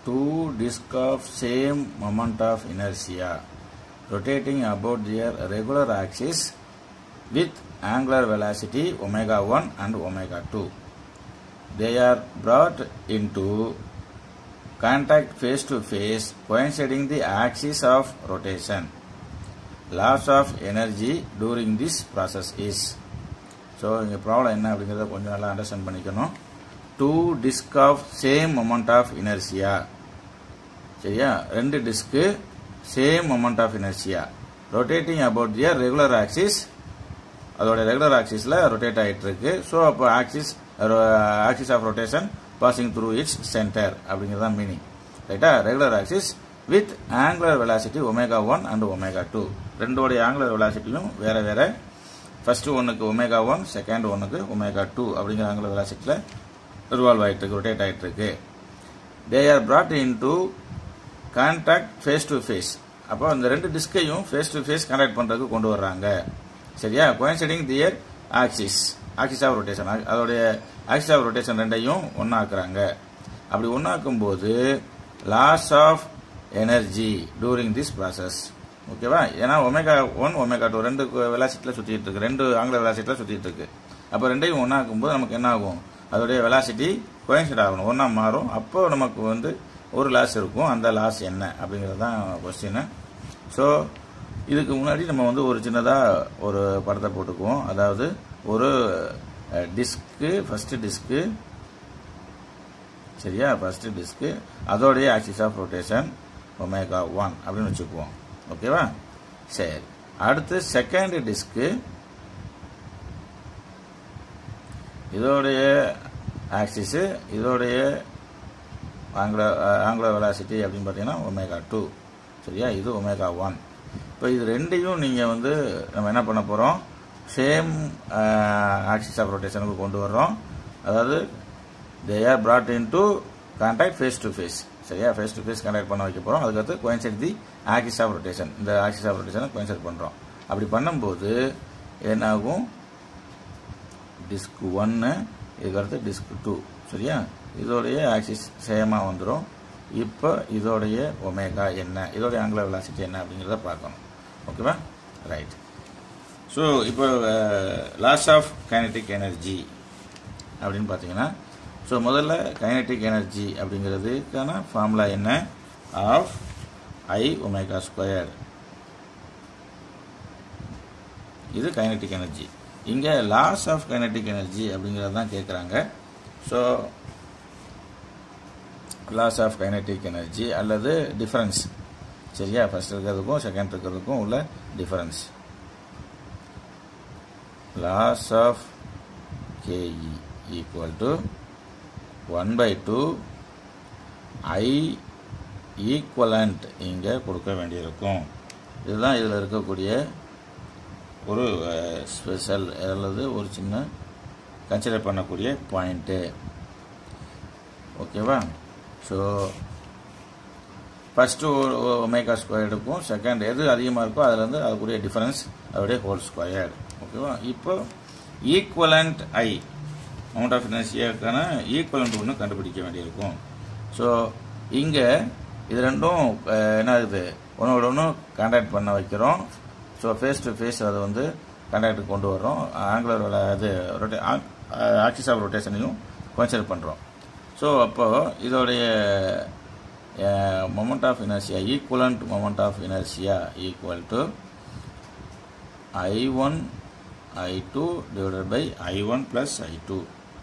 two disks of same moment of inertia rotating about their regular axis with angular velocity omega 1 and omega 2. They are brought into contact face to face coinciding the axis of rotation. Loss of energy during this process is so இங்கே problem என்ன அப்படிங்கிறத கொஞ்சம் நல்லா understand பண்ணிக்கணும் two disc of same moment of inertia சரியா ரெண்டு disc same moment of inertia rotating about their regular axis அதோட regular ஆக்சிஸில் ரொட்டேட் ஆகிட்டு இருக்கு ஸோ அப்போ axis axis of rotation passing through its centre அப்படிங்கிறது தான் மீனிங் ரைட்டா regular axis with angular velocity omega one and omega two ரெண்டோடைய angular வெலாசிட்டியும் வேற வேற ஃபர்ஸ்ட் ஒன்றுக்கு ஒமேகா ஒன் செகண்ட் ஒன்றுக்கு ஒமேகா டூ அப்படிங்கிற ஆங்குலர் வெலாசிட்டியில் ரிவால்வ் ஆகிட்டு இருக்கு ரொட்டேட் ஆகிட்டு இருக்கு they are brought into contact face to face அப்போ அந்த ரெண்டு டிஸ்கையும் ஃபேஸ் டு ஃபேஸ் கான்டாக்ட் பண்ணுறதுக்கு கொண்டு வர்றாங்க சரியா coinciding their axis axis of rotation அதோடைய ஆக்சிஸ் ஆஃப் ரொட்டேஷன் ரெண்டையும் ஒன்றாக்குறாங்க அப்படி ஒன்றாக்கும் போது loss of energy during this process ஓகேவா ஏன்னா ஒமேகா ஒன் ஒமேகா டூ ரெண்டு வெலாசிட்டியில் சுற்றிட்டு இருக்கு ரெண்டு ஆங்கில வெலாசிட்டியில் சுற்றிட்டு இருக்கு அப்போ ரெண்டையும் ஒன்றாக்கும் போது நமக்கு என்ன ஆகும் அதோடைய வெலாசிட்டி கோயின்சைட் ஆகணும் ஒன்றா மாறும் அப்போ நமக்கு வந்து ஒரு லாஸ் இருக்கும் அந்த லாஸ் என்ன அப்படிங்கிறது தான் கொஸ்டின் ஸோ இதுக்கு முன்னாடி நம்ம வந்து ஒரு சின்னதாக ஒரு படத்தை போட்டுக்குவோம் அதாவது ஒரு டிஸ்க்கு ஃபஸ்ட்டு டிஸ்க்கு சரியா ஃபஸ்ட்டு டிஸ்க்கு அதோடைய axis of rotation omega one அப்படின்னு வச்சுக்குவோம் ஓகேவா சரி அடுத்து செகண்ட் டிஸ்க்கு இதோடைய ஆக்சிஸு இதோடைய ஆங்கில ஆங்கில வெலாசிட்டி அப்படின்னு பார்த்தீங்கன்னா ஒமேகா டூ சரியா இது ஒமேகா ஒன் இப்போ இது ரெண்டையும் நீங்கள் வந்து நம்ம என்ன பண்ண போகிறோம் சேம் ஆக்சிஸ் ஆஃப் ரொட்டேஷனுக்கு கொண்டு வர்றோம் அதாவது they are brought into contact face to face சரியா ஃபேஸ் டு ஃபேஸ் கான்டாக்ட் பண்ண வைக்க போகிறோம் அதுக்கடுத்து coincide the axis of rotation இந்த ஆக்சிஸ் ஆஃப் ரொட்டேஷனை கோயின்சைட் பண்ணுறோம் அப்படி பண்ணும்போது என்னாகும் டிஸ்க் ஒன்று இதுக்கடுத்து டிஸ்க் டூ சரியா இதோடைய ஆக்சிஸ் சேமாக வந்துடும் இப்போ இதோடைய ஒமேகா என்ன இதோடைய ஆங்குலர் வெலாசிட்டி என்ன அப்படிங்கிறத பார்க்கணும் ஓகேவா ரைட் ஸோ இப்போ லாஸ் ஆஃப் கைனட்டிக் எனர்ஜி அப்படின்னு பார்த்தீங்கன்னா ஸோ முதல்ல கைனட்டிக் எனர்ஜி அப்படிங்கிறதுக்கான ஃபார்முலா என்ன ஆஃப் ஐ ஒமேகா ஸ்கொயர் இது கைனட்டிக் எனர்ஜி இங்கே லாஸ் ஆஃப் கைனட்டிக் எனர்ஜி அப்படிங்கிறது தான் கேட்குறாங்க so loss of kinetic energy அல்லது டிஃபரன்ஸ் சரியா ஃபர்ஸ்ட் இருக்கிறதுக்கும் செகண்ட் இருக்கிறதுக்கும் உள்ள difference loss of KE equal to one by two I equivalent இங்கே கொடுக்க வேண்டியிருக்கும் இதுதான் இதில் இருக்கக்கூடிய ஒரு ஸ்பெஷல் அல்லது ஒரு சின்ன கன்சிடர் பண்ணக்கூடிய பாயிண்ட்டு ஓகேவா ஸோ ஃபஸ்ட்டு ஒமேகா ஸ்கொயர்டுக்கும் செகண்ட் எது அதிகமாக இருக்கோ அதுலேருந்து அதுக்குரிய டிஃபரன்ஸ் அதோடைய ஹோல் ஸ்கொயர்டு ஓகேவா இப்போ ஈக்குவலண்ட் ஐ அமௌண்ட் ஆஃப் இனர்சியாக்கான ஈக்குவலண்ட் ஒன்று கண்டுபிடிக்க வேண்டியிருக்கும் ஸோ இங்கே இது ரெண்டும் என்ன ஆகுது ஒன்றோட ஒன்று கான்டாக்ட் பண்ண வைக்கிறோம் ஸோ ஃபேஸ் டு ஃபேஸ் அதை வந்து கான்டாக்ட் கொண்டு வர்றோம் ஆங்குலர் அது ரொட்டே ஆக்சிஸ் ஆஃப் ரொட்டேஷனையும் கன்சிடர் பண்ணுறோம் ஸோ அப்போது இதோடைய moment of inertia equivalent moment of inertia equal to I one I two divided by I one plus I two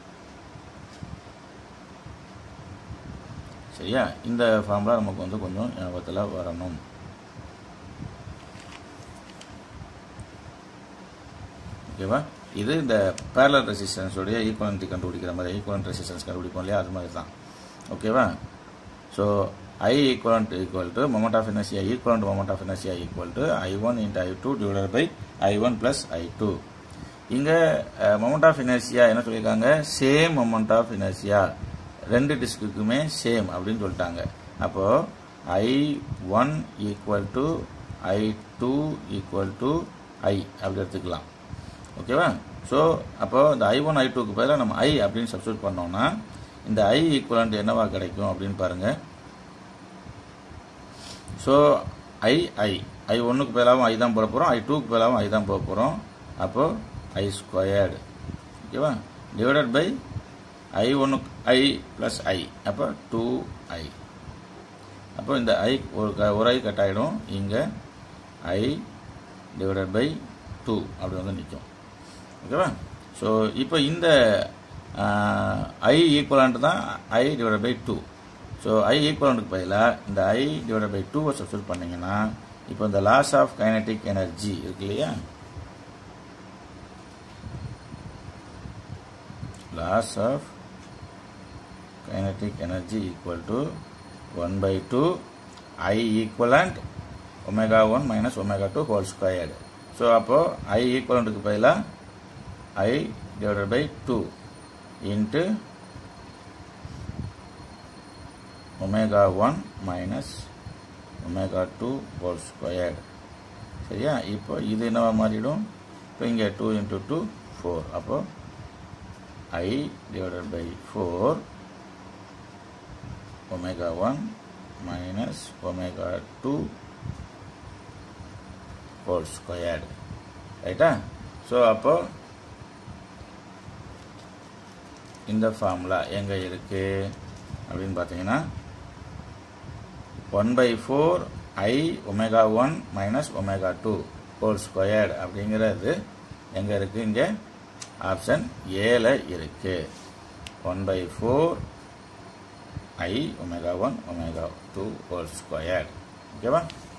சரியா இந்த ஃபார்முலா நமக்கு வந்து கொஞ்சம் ஞாபகத்தில் வரணும் ஓகேவா இது இந்த பேரலர் ரெசிஸ்டன்ஸோடைய ஈக்குவலன்ட்டி கண்டுபிடிக்கிற மாதிரி ஈக்குவலன்ட் ரெசிஸ்டன்ஸ் கண்டுபிடிப்போம் இல்லையா அது மாதிரி தான் ஓகேவா so I equivalent equal to moment of inertia equivalent moment of inertia equal to I one into I two divided by I one plus I two இங்கே மொமெண்ட் ஆஃப் இனர்சியா என்ன சொல்லியிருக்காங்க same moment of inertia ரெண்டு டிஸ்க்குமே same அப்படின்னு சொல்லிட்டாங்க அப்போது I one equal to I two equal to I அப்படி எடுத்துக்கலாம் ஓகேவா ஸோ அப்போ இந்த ஐ ஒன் ஐ டூக்கு பதிலாக நம்ம ஐ அப்படின்னு சப்ஸ்டியூட் பண்ணோம்னா இந்த ஐ ஈக்குவலண்ட் என்னவா கிடைக்கும் அப்படின்னு பாருங்க ஸோ ஐ ஐ ஐ ஒன்றுக்கு பதிலாகவும் ஐ தான் போட போகிறோம் ஐ டூக்கு பதிலாகவும் ஐ தான் போட போகிறோம் அப்போ ஐ ஸ்கொயர்டு ஓகேவா டிவைடட் பை ஐ ஒன்று ஐ ப்ளஸ் ஐ அப்போ டூ ஐ அப்போ இந்த ஐ ஒரு க ஒரு ஐ கட் ஆகிடும் இங்கே ஐ டிவைடட் பை டூ அப்படி வந்து நிற்கும் ஓகேவா ஸோ இப்போ இந்த ஐ ஈக்குவலண்ட் தான் I divide by two so I ஈக்குவலண்ட்டுக்கு பதிலாக இந்த ஐ டிவைட் பை டூவை சப்ஸ்டியூட் பண்ணிங்கன்னா இப்போ இந்த லாஸ் ஆஃப் கைனட்டிக் எனர்ஜி இருக்கு இல்லையா loss of kinetic energy equal to 1 by 2 I equivalent omega 1 minus omega 2 whole squared. So, அப்போ I equivalent க்கு பதிலா I divided by 2 into omega 1 minus omega 2 whole squared. சரியா இப்போ இது என்னவா மாறிடும் இப்போ இங்கே டூ இன்ட்டு டூ ஃபோர் அப்போ I divided by four omega 1 minus omega 2 whole squared ரைட்டா ஸோ அப்போ இந்த ஃபார்முலா எங்கே இருக்கு அப்படின்னு பார்த்தீங்கன்னா one by four I omega one minus omega two whole squared அப்படிங்கிறது எங்கே இருக்குது இங்கே ஆப்ஷன் ஏல இருக்கு one by four i omega 1 omega 2 whole squared ஓகேவா